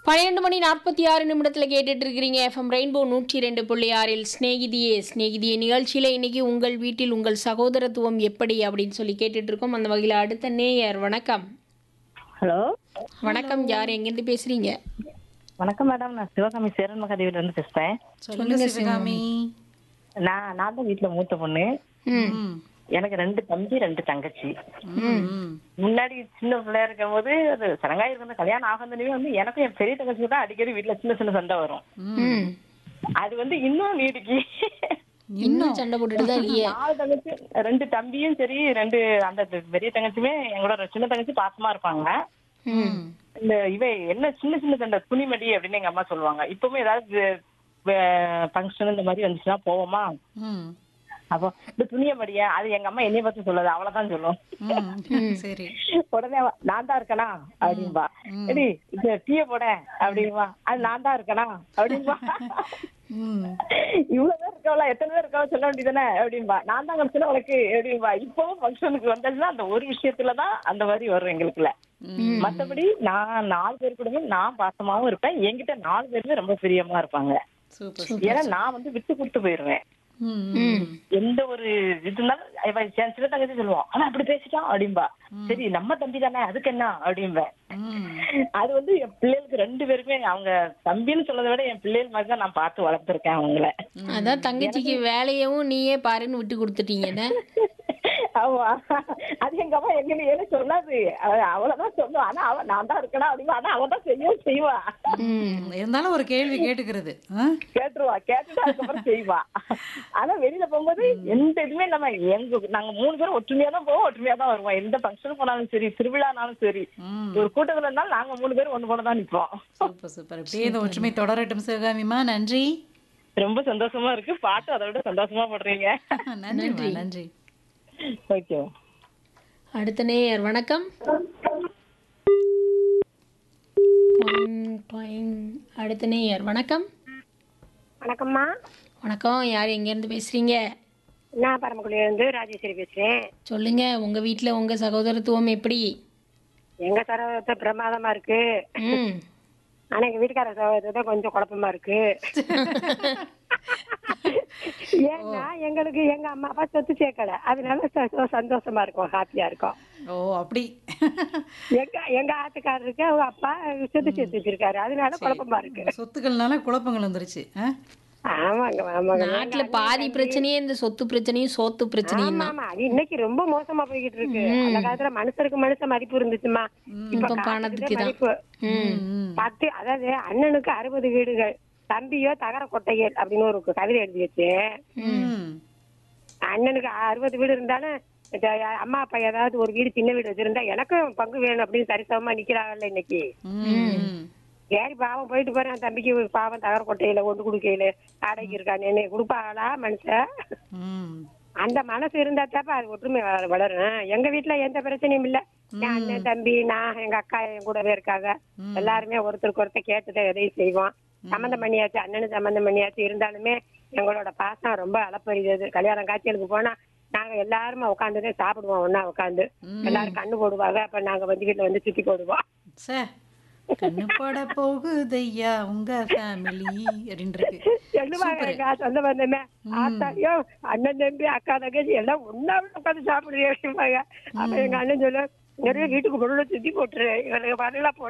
பன்னிரெண்டு மணி நாற்பத்தி ஆறு நிமிடத்தில் கேட்டுட்டு இருக்கிறீங்க எஃப்எம் ரெயின்போ நூற்றி ரெண்டு புள்ளி ஆறில் ஸ்நேகிதியே ஸ்நேகிதியே நிகழ்ச்சியில் இன்னைக்கு உங்கள் வீட்டில் உங்கள் சகோதரத்துவம் எப்படி அப்படின்னு சொல்லி கேட்டுட்டு இருக்கோம் அந்த வகையில் அடுத்த நேயர் வணக்கம் ஹலோ வணக்கம் யார் எங்கேருந்து பேசுறீங்க வணக்கம் மேடம் நான் சிவகாமி சேரன் மகாதேவில இருந்து பேசுறேன் சொல்லுங்க சிவகாமி நான் நான் தான் வீட்டுல மூத்த பொண்ணு ம். எனக்கு ரெண்டு தம்பி ரெண்டு தங்கச்சி ம். முன்னாடி சின்ன பிள்ளையா இருக்கும் போது அது சடங்காய் இருக்கிற கல்யாணம் ஆகந்தனையும் வந்து எனக்கும் என் பெரிய தங்கச்சி தான் அடிக்கடி வீட்டுல சின்ன சின்ன சண்டை வரும் ம் அது வந்து இன்னும் நீடிக்கு இன்னும் சண்டை போட்டுட்டு தான் இருக்கியே நாலு தங்கச்சி ரெண்டு தம்பியும் சரி ரெண்டு அந்த பெரிய தங்கச்சியுமே எங்களோட சின்ன தங்கச்சி பாசமா இருப்பாங்க ம் இந்த இவ என்ன சின்ன சின்ன சண்டை துணிமடி அப்படின்னு எங்க அம்மா சொல்லுவாங்க இப்பவுமே ஏதாவது ஃபங்க்ஷன் இந்த மாதிரி வந்துச்சுன்னா போவோமா ம். அப்போ இந்த துணியை மடியா அது எங்க அம்மா என்னைய பத்தி சொல்லாது அவளதான் சொல்லும் ம். சரி உடனே அவ, நான் தான் இருக்கனா அப்படின்பா எடி இந்த டீய போட அப்படின்பா அது நான் தான் இருக்கனா அப்படின்பா ம். இவ்வளவு பேர் இருக்கவளா எத்தனை பேர் இருக்கவா சொல்ல வேண்டியதானே அப்படின்பா நான் தான் கிடைச்சல உனக்கு அப்படின்பா இப்பவும் ஃபங்க்ஷனுக்கு வந்ததுன்னா அந்த ஒரு விஷயத்துலதான் அந்த மாதிரி வரும் எங்களுக்குள்ள மத்தபடி நான் நாலு பேர் கூடவே நான் பாசமாவும் இருப்பேன் என்கிட்ட நாலு பேருமே ரொம்ப பிரியமா இருப்பாங்க சூப்பர் ஏன்னா நான் வந்து விட்டு கொடுத்து போயிருவேன் ம். ம். ம் எந்த ஒரு இதுனாலும் இவ என் சின்ன தங்கச்சி சொல்லுவான் ஆனா அப்படி பேசிட்டான் அப்படின்பா சரி நம்ம தம்பி தானே அதுக்கு என்ன அப்படிம்பேன் ம். அது வந்து என் பிள்ளைகளுக்கு ரெண்டு பேருமே அவங்க தம்பின்னு சொல்றதை விட என் பிள்ளைகள் மாதிரி தான் நான் பார்த்து வளர்த்துருக்கேன் அவங்கள அதான் தங்கச்சிக்கு வேலையவும் நீயே பாருன்னு விட்டு கொடுத்துட்டீங்கன்னு ஆமா அது எங்க அம்மா எங்க என்ன சொல்லாது அவ- அவளதான் சொல்லுவா ஆனா அவ நான் தான் இருக்கணும் அப்படின்பா ஆனா அவ தான் செய்யவும் செய்வா ம் இருந்தாலும் ஒரு கேள்வி கேட்டுக்கிறது ஆ? கேட்டுருவா கேட்டுட்டு அதுக்கப்புறம் செய்வா ஆனா வெளியில போகும்போது எந்த இதுவுமே நம்ம எங்க நாங்க மூணு பேரும் ஒற்றுமையா தான் போவோம் ஒற்றுமையா தான் வருவோம் எந்த ஃபங்க்ஷன் போனாலும் சரி திருவிழானாலும் சரி ம். ஒரு கூட்டத்துல இருந்தாலும் நாங்க மூணு பேரும் ஒண்ணு போல தான் நிப்போம் சூப்பர் சூப்பர் அப்படியே இந்த ஒற்றுமை தொடரட்டும் சிவகாமிமா நன்றி ரொம்ப சந்தோஷமா இருக்கு பாட்டு அதை விட சந்தோஷமா போடுறீங்க நன்றி நன்றி ஓகே அடுத்த நேயர் வணக்கம் டாயிங், டாயிங். அடுத்த நேயர் வணக்கம் வணக்கம்மா வணக்கம் யார் எங்கேருந்து பேசுறீங்க நான் பரமக்குடியிலேருந்து ராஜேஸ்வரி பேசுறேன் சொல்லுங்க உங்க வீட்ல உங்க சகோதரத்துவம் எப்படி எங்க சகோதரத்தை பிரமாதமா இருக்கு ம் ஆனா எங்க வீட்டுக்கார சகோதரத்தை கொஞ்சம் குழப்பமா இருக்கு ஏன்னா எங்களுக்கு எங்க அம்மா அப்பா சொத்து சேர்க்கல அதனால ச- ச- சந்தோஷமா இருக்கும் ஹாப்பியா இருக்கும் ஓ அப்படி எங்க எங்க ஆத்துக்காரருக்கு அவங்க அப்பா சொத்து சேர்த்து வச்சிருக்காரு அதனால குழப்பமா இருக்கு சொத்துக்கள்னால குழப்பங்கள் வந்துருச்சு ஆ? ஆமாங்க ஆமாங்க நாட்டுல பாதி பிரச்சனையே இந்த சொத்து பிரச்சனையும் சோத்து பிரச்சனையும் ஆமா தான் ஆமா அது இன்னைக்கு ரொம்ப மோசமா போய்கிட்டு இருக்கு அந்த காலத்துல மனுஷருக்கு மனுஷன் மதிப்பு இருந்துச்சுமா இப்ப இப்ப காசுக்கு பணத்துக்கு தான். மதிப்பு ம் ம். பத்து அதாவது அண்ணனுக்கு அறுபது வீடுகள் தம்பியோ தகர கொட்டைகள் அப்படின்னு ஒரு கவிதை எழுதி வச்சு ம். அண்ணனுக்கு அறுபது வீடு இருந்தாலும் இந்த அம்மா அப்பா ஏதாவது ஒரு வீடு சின்ன வீடு வச்சிருந்தா எனக்கும் பங்கு வேணும் அப்படின்னு சரிசமமா நிக்கிறாங்கல்ல இன்னைக்கு ம். சரி பாவம் போயிட்டு போறேன் தம்பிக்கு ஒரு பாவம் தகர கொட்டையில ஒன்று கொடுக்கையில ஆடைக்கு இருக்கான்னு என்ன கொடுப்பாங்களா மனுஷன் ம். அந்த மனசு இருந்தா தாப்பா அது ஒற்றுமை வள- வளரும் எங்க வீட்டுல எந்த பிரச்சனையும் இல்ல என் அண்ணன் தம்பி நான் எங்க அக்கா என் கூடவே இருக்காங்க எல்லாருமே ஒருத்தருக்கு ஒருத்தர் கேட்டுதான் எதையும் செய்வோம் சம்மந்தம் பண்ணியாச்சு அண்ணனு சம்மந்தம் பண்ணியாச்சு இருந்தாலுமே எங்களோட பாசம் ரொம்ப அளப்பறியது கல்யாணம் காட்சிகளுக்கு போனா நாங்க எல்லாருமே உட்காந்துதான் சாப்பிடுவோம் ஒண்ணா உட்காந்து எல்லாரும் கண்ணு போடுவாங்க அப்ப நாங்க வந்து வீட்டுல வந்து சுத்தி போடுவோம் சே கண்ணு பட போகுதையா உங்க ஃபேமிலி அப்படின்னு இருக்கு சொல்லுவாங்க எங்க சொந்த பந்தமே ஆத்தாடியோ அண்ணன் தம்பி அக்கா தங்கச்சி எல்லாம் ஒன்னா உட்காந்து சாப்பிடுறீங்க அப்படிம்பாங்க அப்ப எங்க அண்ணன் சொல்ல நிறைய வீட்டுக்கு பொருளை சுத்தி போட்டுரு இவனுக்கு வரலாம்